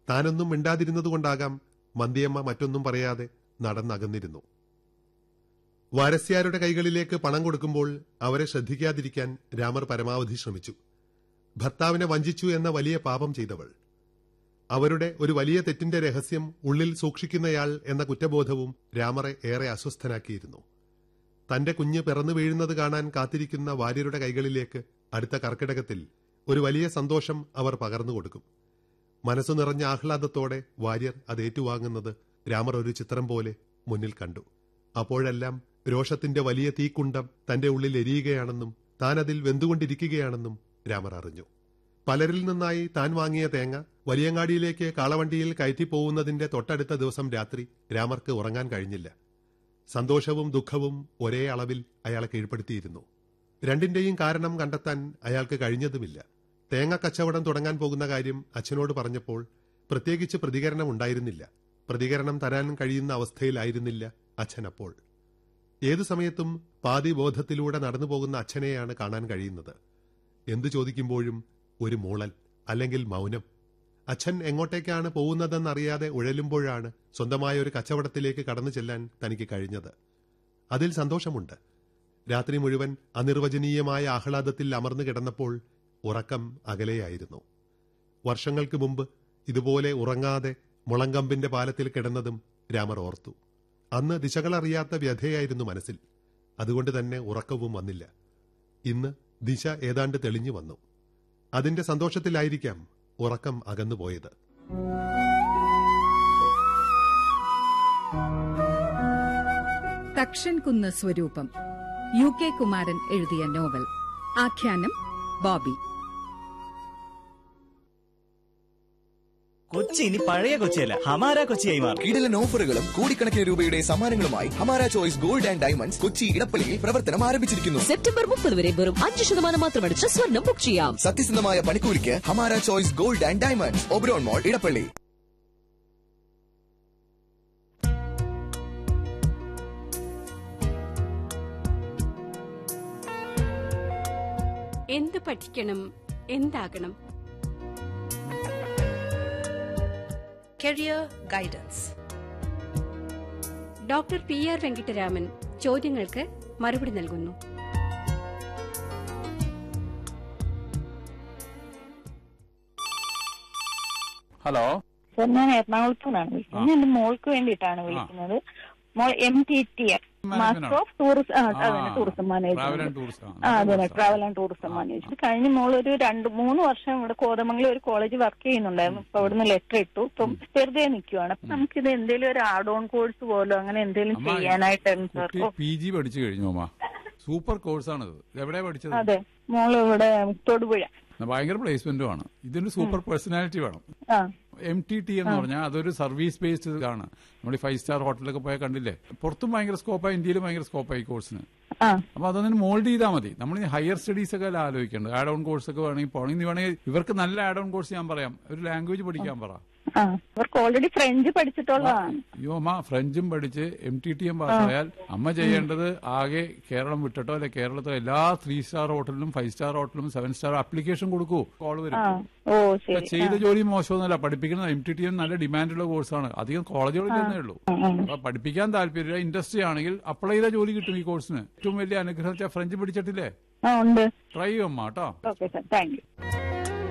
താനൊന്നും മിണ്ടാതിരുന്നതുകൊണ്ടാകാം മന്തിയമ്മ മറ്റൊന്നും പറയാതെ നടന്നകന്നിരുന്നു വാരസ്യാരുടെ കൈകളിലേക്ക് പണം കൊടുക്കുമ്പോൾ അവരെ ശ്രദ്ധിക്കാതിരിക്കാൻ രാമർ പരമാവധി ശ്രമിച്ചു ഭർത്താവിനെ വഞ്ചിച്ചു എന്ന വലിയ പാപം ചെയ്തവൾ അവരുടെ ഒരു വലിയ തെറ്റിന്റെ രഹസ്യം ഉള്ളിൽ സൂക്ഷിക്കുന്നയാൾ എന്ന കുറ്റബോധവും രാമറെ ഏറെ അസ്വസ്ഥനാക്കിയിരുന്നു തന്റെ കുഞ്ഞ് പിറന്നു വീഴുന്നത് കാണാൻ കാത്തിരിക്കുന്ന വാര്യരുടെ കൈകളിലേക്ക് അടുത്ത കർക്കിടകത്തിൽ ഒരു വലിയ സന്തോഷം അവർ പകർന്നു കൊടുക്കും മനസ്സു നിറഞ്ഞ ആഹ്ലാദത്തോടെ വാര്യർ അത് ഏറ്റുവാങ്ങുന്നത് രാമർ ഒരു ചിത്രം പോലെ മുന്നിൽ കണ്ടു അപ്പോഴെല്ലാം രോഷത്തിന്റെ വലിയ തീക്കുണ്ടം തന്റെ ഉള്ളിൽ എരിയുകയാണെന്നും താൻ അതിൽ വെന്തുകൊണ്ടിരിക്കുകയാണെന്നും രാമർ അറിഞ്ഞു പലരിൽ നിന്നായി താൻ വാങ്ങിയ തേങ്ങ വലിയങ്ങാടിയിലേക്ക് കാളവണ്ടിയിൽ കയറ്റിപ്പോകുന്നതിന്റെ തൊട്ടടുത്ത ദിവസം രാത്രി രാമർക്ക് ഉറങ്ങാൻ കഴിഞ്ഞില്ല സന്തോഷവും ദുഃഖവും ഒരേ അളവിൽ അയാളെ കീഴ്പ്പെടുത്തിയിരുന്നു രണ്ടിന്റെയും കാരണം കണ്ടെത്താൻ അയാൾക്ക് കഴിഞ്ഞതുമില്ല തേങ്ങ കച്ചവടം തുടങ്ങാൻ പോകുന്ന കാര്യം അച്ഛനോട് പറഞ്ഞപ്പോൾ പ്രത്യേകിച്ച് പ്രതികരണം ഉണ്ടായിരുന്നില്ല പ്രതികരണം തരാൻ കഴിയുന്ന അവസ്ഥയിലായിരുന്നില്ല അച്ഛൻ അപ്പോൾ ഏതു സമയത്തും പാതി ബോധത്തിലൂടെ നടന്നു പോകുന്ന അച്ഛനെയാണ് കാണാൻ കഴിയുന്നത് എന്തു ചോദിക്കുമ്പോഴും ഒരു മൂളൽ അല്ലെങ്കിൽ മൗനം അച്ഛൻ എങ്ങോട്ടേക്കാണ് പോകുന്നതെന്നറിയാതെ ഉഴലുമ്പോഴാണ് സ്വന്തമായ ഒരു കച്ചവടത്തിലേക്ക് കടന്നു ചെല്ലാൻ തനിക്ക് കഴിഞ്ഞത് അതിൽ സന്തോഷമുണ്ട് രാത്രി മുഴുവൻ അനിർവചനീയമായ ആഹ്ലാദത്തിൽ അമർന്നു കിടന്നപ്പോൾ ഉറക്കം അകലെയായിരുന്നു വർഷങ്ങൾക്ക് മുമ്പ് ഇതുപോലെ ഉറങ്ങാതെ മുളങ്കമ്പിന്റെ പാലത്തിൽ കിടന്നതും രാമർ ഓർത്തു അന്ന് ദിശകളറിയാത്ത വ്യഥയായിരുന്നു മനസ്സിൽ അതുകൊണ്ട് തന്നെ ഉറക്കവും വന്നില്ല ഇന്ന് ദിശ ഏതാണ്ട് തെളിഞ്ഞു വന്നു അതിന്റെ സന്തോഷത്തിലായിരിക്കാം ഉറക്കം അകന്നുപോയത് തക്ഷൻകുന്ന് സ്വരൂപം യു കെ കുമാരൻ എഴുതിയ നോവൽ ആഖ്യാനം ബോബി കൊച്ചി ഇനി പഴയ കൊച്ചിയല്ല ഹമാര കൊച്ചിയായി മാറും കിടിലൻ ഓഫറുകളും കോടിക്കണക്കിന് രൂപയുടെ സമ്മാനങ്ങളുമായി Hamara choice gold and diamonds Kochi ഇടപ്പള്ളിയിൽ പ്രവർത്തനം ആരംഭിച്ചിരിക്കുന്നു സെപ്റ്റംബർ മുപ്പത് വരെ വെറും അഞ്ച് ശതമാനം മാത്രമടിച്ച് സ്വർണം ബുക്ക് ചെയ്യാം സത്യസന്ധമായ പണിക്കൂലിക്ക് Hamara choice gold and diamonds Oberon mall Edappally എന്ത് പഠിക്കണം എന്താകണം career guidance doctor P R Venkitaraman ചോദ്യങ്ങൾക്ക് മറുപടി നൽകുന്നു ഹലോ സർ ഞാൻ എറണാകുളത്തു നിന്നാണ് വിളിക്കുന്നത് എന്റെ മോൾക്ക് വേണ്ടിയിട്ടാണ് വിളിക്കുന്നത് മോൾ M T T master of tourism അതന്നെ tourism travel and management tourism ആ അതെ ട്രാവൽ ആൻഡ് ടൂറിസം മാനേജ്മെന്റ് കഴിഞ്ഞ മോൾ ഒരു രണ്ട് മൂന്ന് വർഷം ഇവിടെ കോതമംഗലം ഒരു കോളേജ് വർക്ക് ചെയ്യുന്നുണ്ടായിരുന്നു ഇപ്പൊ അവിടുന്ന് ലെറ്റർ ഇട്ടു ഇപ്പം വെറുതെ നിൽക്കുവാണ് അപ്പൊ നമുക്കിത് എന്തെങ്കിലും ഒരു ആഡ് ഓൺ കോഴ്സ് പോലോ അങ്ങനെ എന്തെങ്കിലും അമ്മ, ചെയ്യാനായിട്ടായിരുന്നു സാർ കുട്ടി പി ജി പഠിച്ചു കഴിഞ്ഞു അമ്മ സൂപ്പർ കോഴ്സാണിത് ഇത് എവിടെയാ പഠിച്ചത് അതെ മോള് ഇവിടെ തൊടുപുഴ ഭയങ്കര പ്ലേസ്മെന്റും ആണ് ഇതിന് സൂപ്പർ പേഴ്സണാലിറ്റി വേണം ആ എം ടി ടി എന്ന് പറഞ്ഞാൽ അതൊരു സർവീസ് ബേസ്ഡ് ആണ് നമ്മൾ ഈ ഫൈവ് സ്റ്റാർ ഹോട്ടലൊക്കെ പോയാൽ കണ്ടില്ലേ പുറത്തും ഭയങ്കര സ്കോപ്പായി ഇന്ത്യയിലും ഭയങ്കര സ്കോപ്പായി കോഴ്സിന് ആ അപ്പൊ അതൊന്നിന് മോൾഡ് ചെയ്താൽ മതി നമ്മൾ ഈ ഹയർ സ്റ്റഡീസ് ഒക്കെ അല്ല ആലോചിക്കേണ്ടത് ആഡ് ഓൺ കോഴ്സ് ഒക്കെ വേണമെങ്കിൽ പോകണമെങ്കിൽ നീ വേണമെങ്കിൽ ഇവർക്ക് നല്ല ആഡ് ഓൺ കോഴ്സ് ഞാൻ പറയാം ഒരു ലാംഗ്വേജ് പഠിക്കാൻ പറ ആ അവർക്ക് ഓൾറെഡി ഫ്രഞ്ച് പഠിച്ചിട്ടുള്ളതാണ് അയ്യോ അമ്മ ഫ്രഞ്ചും പഠിച്ച് എം ടി ടി എം പാസ്സായാൽ അമ്മ ചെയ്യേണ്ടത് ആകെ കേരളം വിട്ടിട്ടോ അല്ലെ കേരളത്തിലെ എല്ലാ ത്രീ സ്റ്റാർ ഹോട്ടലിലും ഫൈവ് സ്റ്റാർ ഹോട്ടലിലും സെവൻ സ്റ്റാർ ആപ്ലിക്കേഷൻ കൊടുക്കൂ കോൾ വരും ആ ഓ ഇപ്പൊ ശരി ചെയ്ത ജോലി മോശമൊന്നുമല്ല പഠിപ്പിക്കുന്ന എം ടി ടി എം നല്ല ഡിമാൻഡുള്ള കോഴ്സാണ് അധികം കോളേജുകളിൽ ഉള്ളൂ അപ്പൊ പഠിപ്പിക്കാൻ താല്പര്യമില്ല ഇൻഡസ്ട്രി ആണെങ്കിൽ അപ്ലൈ ചെയ്ത ജോലി കിട്ടും ഈ കോഴ്സിന് ഏറ്റവും വലിയ അനുഗ്രഹം വെച്ചാൽ ഫ്രഞ്ച് പഠിച്ചിട്ടില്ലേ ആ ഉണ്ട് ട്രൈ ചെയ്യും അമ്മ കേട്ടോ ഓക്കെ സാർ താങ്ക് യു